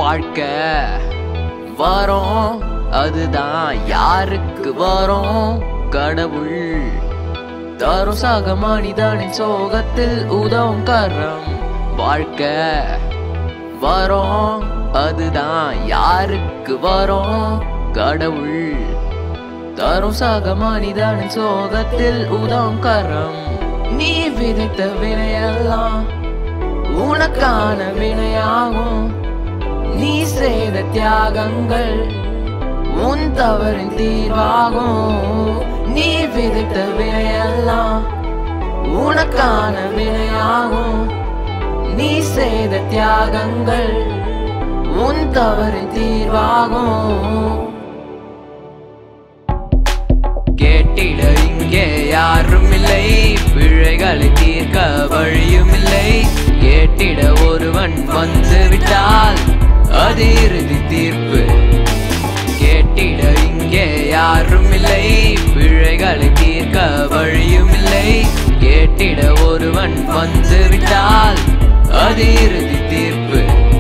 வாழ்க்கை வரும் அதுதான் யாருக்கு வரும் கடவுள் தரும் சாக மனிதனின் சோகத்தில் உதவும் கரம் வாழ்க்கை வரும் அதுதான் யாருக்கு வரும் கடவுள் தரும் சாக மனிதனின் சோகத்தில் உதவும் கரம் நீ விதைத்த வினையெல்லாம் உனக்கான வினையாகும் நீ செய்த தியாகங்கள் உன் தவறின் தீர்வாகும் நீ விதைத்த வினையெல்லாம் உனக்கான வினையாகும் நீ செய்த தியாகங்கள் உன் தவறின் தீர்வாகும் கேட்டிட இங்கே யாரும் இல்லை பிழைகளை தீர்க்க வழியும் இல்லை கேட்டிட ஒருவன் வந்து விட்டால் அது இறுதி தீர்ப்பு கேட்டிட இங்கே யாரும் இல்லை பிழைகளை தீர்க்க வழியும் இல்லை கேட்டிட ஒருவன் வந்து விட்டால் அது இறுதி தீர்ப்பு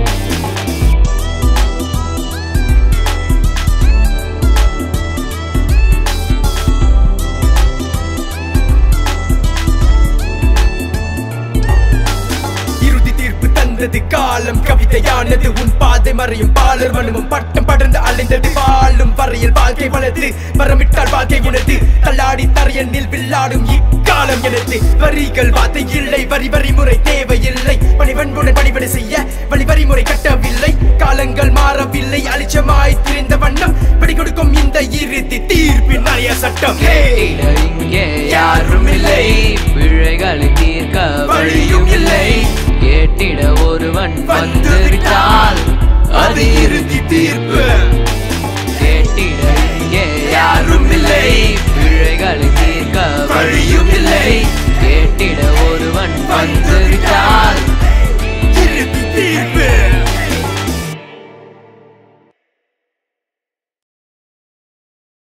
இறுதி தீர்ப்பு தந்தது காலம் கவிதையானது உன் பாதை மறையும் பாலர் மனுவும் பட்டம் படர்ந்து அலைந்தது வாழும் வரையில் வாழ்க்கை வளர்ந்து வரமிட்டால் வாழ்க்கை உனது தள்ளாடி தரையனில் வில்லாடும் இக்காலம் எனது வரிகள் வார்த்தை இல்லை வரி வரிமுறை தேவையில்லை பணிவன்புடன் பணிபடை செய்ய வழி வரிமுறை கட்டவில்லை காலங்கள் மாறவில்லை அலிச்சமாய் திரிந்த வண்ணம் படி கொடுக்கும் இந்த இறுதி தீர்ப்பின் நிறைய சட்டம் Hey! கேட்டிட இங்கே யாரும் இல்லை பிழைகளை தீர்க்க வழியும் இல்லை கேட்டிட ஒருவன் வந்து விட்டால் அது